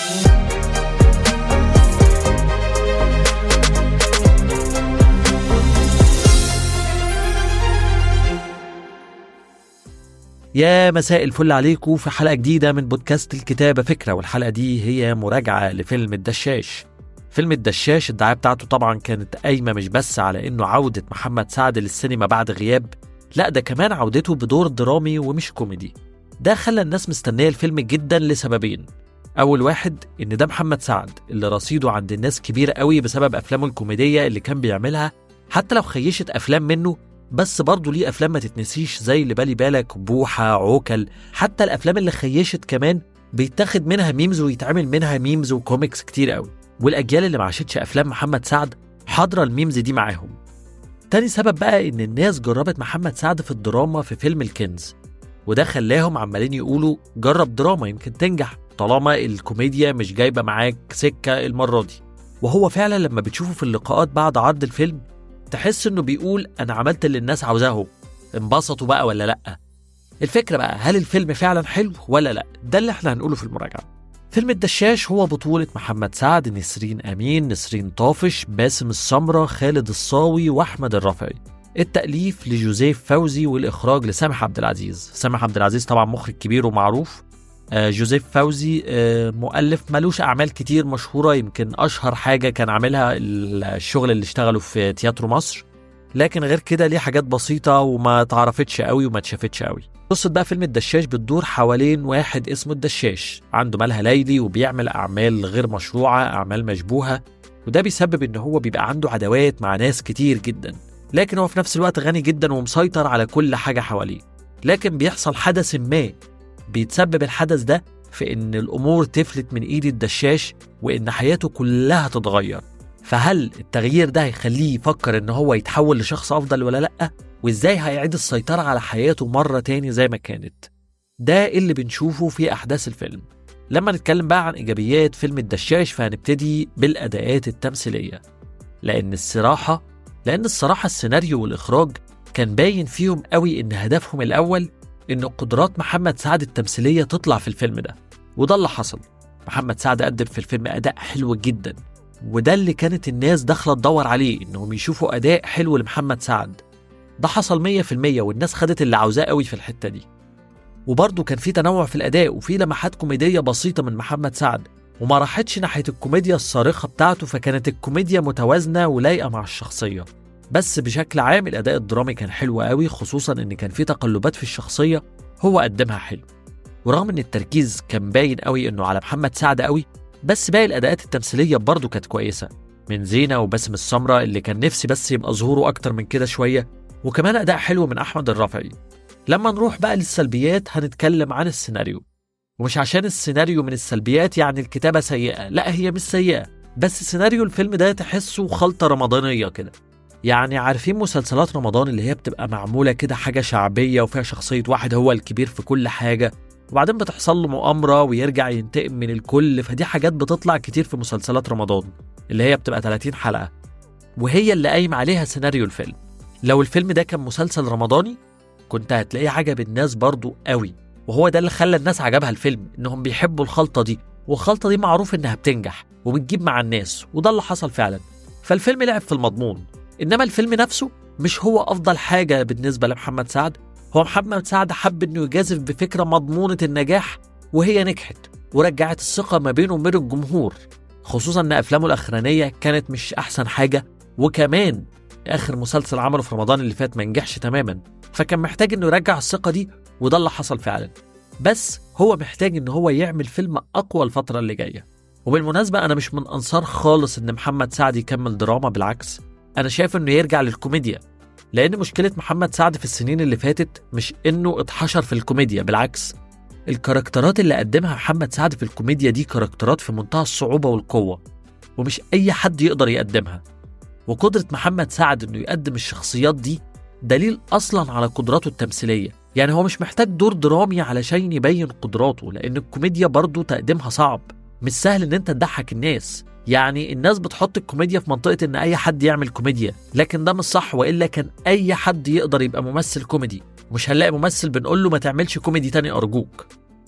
يا مساء الفل عليكم في حلقة جديدة من بودكاست الكتابة فكرة والحلقة دي هي مراجعة لفيلم الدشاش فيلم الدشاش الدعاية بتاعته طبعا كانت قايمة مش بس على إنه عودة محمد سعد للسينما بعد غياب لا ده كمان عودته بدور درامي ومش كوميدي ده خلى الناس مستنية الفيلم جدا لسببين أول واحد إن ده محمد سعد اللي رصيده عند الناس كبير قوي بسبب أفلامه الكوميدية اللي كان بيعملها حتى لو خيشت أفلام منه بس برضه ليه افلام ما تتنسيش زي اللي بالي بالك بوحه عوكل حتى الافلام اللي خيشت كمان بيتاخد منها ميمز ويتعمل منها ميمز وكوميكس كتير قوي والاجيال اللي ما عاشتش افلام محمد سعد حاضره الميمز دي معاهم تاني سبب بقى ان الناس جربت محمد سعد في الدراما في فيلم الكنز وده خلاهم عمالين يقولوا جرب دراما يمكن تنجح طالما الكوميديا مش جايبه معاك سكه المره دي وهو فعلا لما بتشوفه في اللقاءات بعد عرض الفيلم تحس انه بيقول انا عملت اللي الناس عاوزاه انبسطوا بقى ولا لا الفكره بقى هل الفيلم فعلا حلو ولا لا ده اللي احنا هنقوله في المراجعه فيلم الدشاش هو بطولة محمد سعد نسرين أمين نسرين طافش باسم السمرة خالد الصاوي وأحمد الرفعي التأليف لجوزيف فوزي والإخراج لسامح عبد العزيز سامح عبد العزيز طبعا مخرج كبير ومعروف آه، جوزيف فوزي آه، مؤلف ملوش أعمال كتير مشهورة يمكن أشهر حاجة كان عاملها الشغل اللي اشتغله في تياترو مصر لكن غير كده ليه حاجات بسيطة وما تعرفتش قوي وما اتشافتش قوي قصة بقى فيلم الدشاش بتدور حوالين واحد اسمه الدشاش عنده مالها ليلي وبيعمل أعمال غير مشروعة أعمال مشبوهة وده بيسبب إن هو بيبقى عنده عداوات مع ناس كتير جدا لكن هو في نفس الوقت غني جدا ومسيطر على كل حاجة حواليه لكن بيحصل حدث ما بيتسبب الحدث ده في إن الأمور تفلت من إيد الدشاش وإن حياته كلها تتغير فهل التغيير ده هيخليه يفكر إن هو يتحول لشخص أفضل ولا لأ؟ وإزاي هيعيد السيطرة على حياته مرة تاني زي ما كانت؟ ده اللي بنشوفه في أحداث الفيلم لما نتكلم بقى عن إيجابيات فيلم الدشاش فهنبتدي بالأداءات التمثيلية لأن الصراحة لأن الصراحة السيناريو والإخراج كان باين فيهم قوي إن هدفهم الأول إن قدرات محمد سعد التمثيلية تطلع في الفيلم ده وده اللي حصل محمد سعد قدم في الفيلم أداء حلو جدا وده اللي كانت الناس داخلة تدور عليه إنهم يشوفوا أداء حلو لمحمد سعد ده حصل 100% والناس خدت اللي عاوزاه قوي في الحتة دي وبرضه كان في تنوع في الأداء وفي لمحات كوميدية بسيطة من محمد سعد وما راحتش ناحية الكوميديا الصارخة بتاعته فكانت الكوميديا متوازنة ولايقة مع الشخصية بس بشكل عام الأداء الدرامي كان حلو قوي خصوصا إن كان في تقلبات في الشخصية هو قدمها حلو ورغم إن التركيز كان باين قوي إنه على محمد سعد قوي بس باقي الأداءات التمثيلية برضه كانت كويسة من زينة وباسم السمرة اللي كان نفسي بس يبقى ظهوره أكتر من كده شوية وكمان أداء حلو من أحمد الرافعي لما نروح بقى للسلبيات هنتكلم عن السيناريو ومش عشان السيناريو من السلبيات يعني الكتابة سيئة لا هي مش سيئة بس سيناريو الفيلم ده تحسه خلطة رمضانية كده يعني عارفين مسلسلات رمضان اللي هي بتبقى معمولة كده حاجة شعبية وفيها شخصية واحد هو الكبير في كل حاجة وبعدين بتحصل له مؤامرة ويرجع ينتقم من الكل فدي حاجات بتطلع كتير في مسلسلات رمضان اللي هي بتبقى 30 حلقة وهي اللي قايم عليها سيناريو الفيلم لو الفيلم ده كان مسلسل رمضاني كنت هتلاقيه عجب الناس برضو قوي وهو ده اللي خلى الناس عجبها الفيلم انهم بيحبوا الخلطة دي والخلطة دي معروف انها بتنجح وبتجيب مع الناس وده اللي حصل فعلا فالفيلم لعب في المضمون انما الفيلم نفسه مش هو افضل حاجه بالنسبه لمحمد سعد هو محمد سعد حب انه يجازف بفكره مضمونه النجاح وهي نجحت ورجعت الثقه ما بينه وبين الجمهور خصوصا ان افلامه الاخرانيه كانت مش احسن حاجه وكمان اخر مسلسل عمله في رمضان اللي فات ما نجحش تماما فكان محتاج انه يرجع الثقه دي وده اللي حصل فعلا بس هو محتاج ان هو يعمل فيلم اقوى الفتره اللي جايه وبالمناسبه انا مش من انصار خالص ان محمد سعد يكمل دراما بالعكس انا شايف انه يرجع للكوميديا لان مشكله محمد سعد في السنين اللي فاتت مش انه اتحشر في الكوميديا بالعكس الكاركترات اللي قدمها محمد سعد في الكوميديا دي كاركترات في منتهى الصعوبه والقوه ومش اي حد يقدر يقدمها وقدره محمد سعد انه يقدم الشخصيات دي دليل اصلا على قدراته التمثيليه يعني هو مش محتاج دور درامي علشان يبين قدراته لان الكوميديا برضه تقديمها صعب مش سهل ان انت تضحك الناس يعني الناس بتحط الكوميديا في منطقة إن أي حد يعمل كوميديا لكن ده مش صح وإلا كان أي حد يقدر يبقى ممثل كوميدي مش هنلاقي ممثل بنقول له ما تعملش كوميدي تاني أرجوك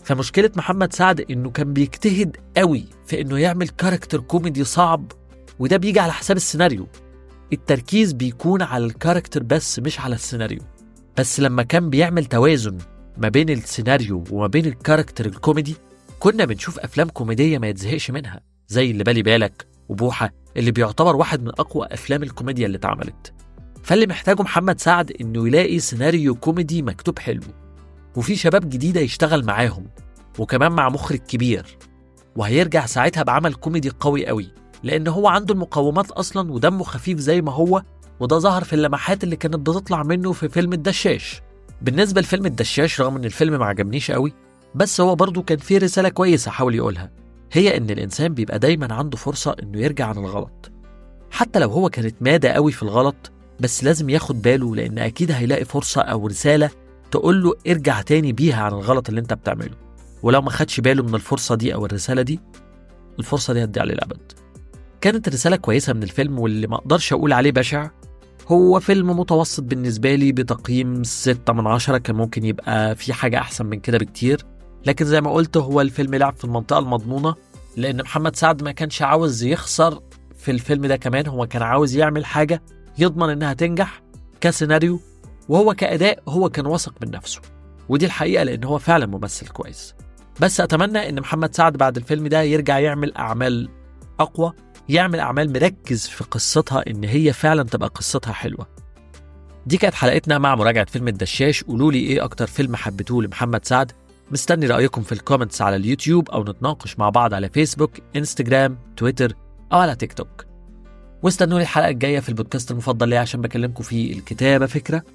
فمشكلة محمد سعد إنه كان بيجتهد قوي في إنه يعمل كاركتر كوميدي صعب وده بيجي على حساب السيناريو التركيز بيكون على الكاركتر بس مش على السيناريو بس لما كان بيعمل توازن ما بين السيناريو وما بين الكاركتر الكوميدي كنا بنشوف أفلام كوميدية ما يتزهقش منها زي اللي بالي بالك وبوحة اللي بيعتبر واحد من أقوى أفلام الكوميديا اللي اتعملت فاللي محتاجه محمد سعد إنه يلاقي سيناريو كوميدي مكتوب حلو وفي شباب جديدة يشتغل معاهم وكمان مع مخرج كبير وهيرجع ساعتها بعمل كوميدي قوي قوي لأن هو عنده المقومات أصلا ودمه خفيف زي ما هو وده ظهر في اللمحات اللي كانت بتطلع منه في فيلم الدشاش بالنسبة لفيلم الدشاش رغم إن الفيلم ما عجبنيش قوي بس هو برضه كان فيه رسالة كويسة حاول يقولها هي إن الإنسان بيبقى دايما عنده فرصة إنه يرجع عن الغلط حتى لو هو كانت مادة قوي في الغلط بس لازم ياخد باله لأن أكيد هيلاقي فرصة أو رسالة تقول له ارجع تاني بيها عن الغلط اللي انت بتعمله ولو ما خدش باله من الفرصة دي أو الرسالة دي الفرصة دي هتضيع للأبد كانت رسالة كويسة من الفيلم واللي ما أقدرش أقول عليه بشع هو فيلم متوسط بالنسبة لي بتقييم 6 من عشرة كان ممكن يبقى في حاجة أحسن من كده بكتير لكن زي ما قلت هو الفيلم لعب في المنطقة المضمونة لأن محمد سعد ما كانش عاوز يخسر في الفيلم ده كمان هو كان عاوز يعمل حاجة يضمن إنها تنجح كسيناريو وهو كأداء هو كان واثق من نفسه ودي الحقيقة لأن هو فعلا ممثل كويس بس أتمنى إن محمد سعد بعد الفيلم ده يرجع يعمل أعمال أقوى يعمل أعمال مركز في قصتها إن هي فعلا تبقى قصتها حلوة دي كانت حلقتنا مع مراجعة فيلم الدشاش قولوا لي إيه أكتر فيلم حبيتوه لمحمد سعد مستني رأيكم في الكومنتس على اليوتيوب أو نتناقش مع بعض على فيسبوك انستجرام تويتر أو على تيك توك واستنوني الحلقة الجاية في البودكاست المفضل ليا عشان بكلمكم فيه الكتابة فكرة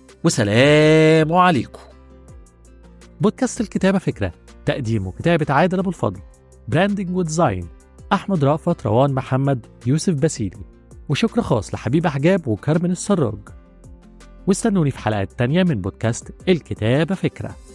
وسلام عليكم بودكاست الكتابة فكرة تقديم وكتابة عادل أبو الفضل براندنج وديزاين أحمد رأفت روان محمد يوسف بسيلي وشكر خاص لحبيب حجاب وكارمن السراج واستنوني في حلقات تانية من بودكاست الكتابة فكرة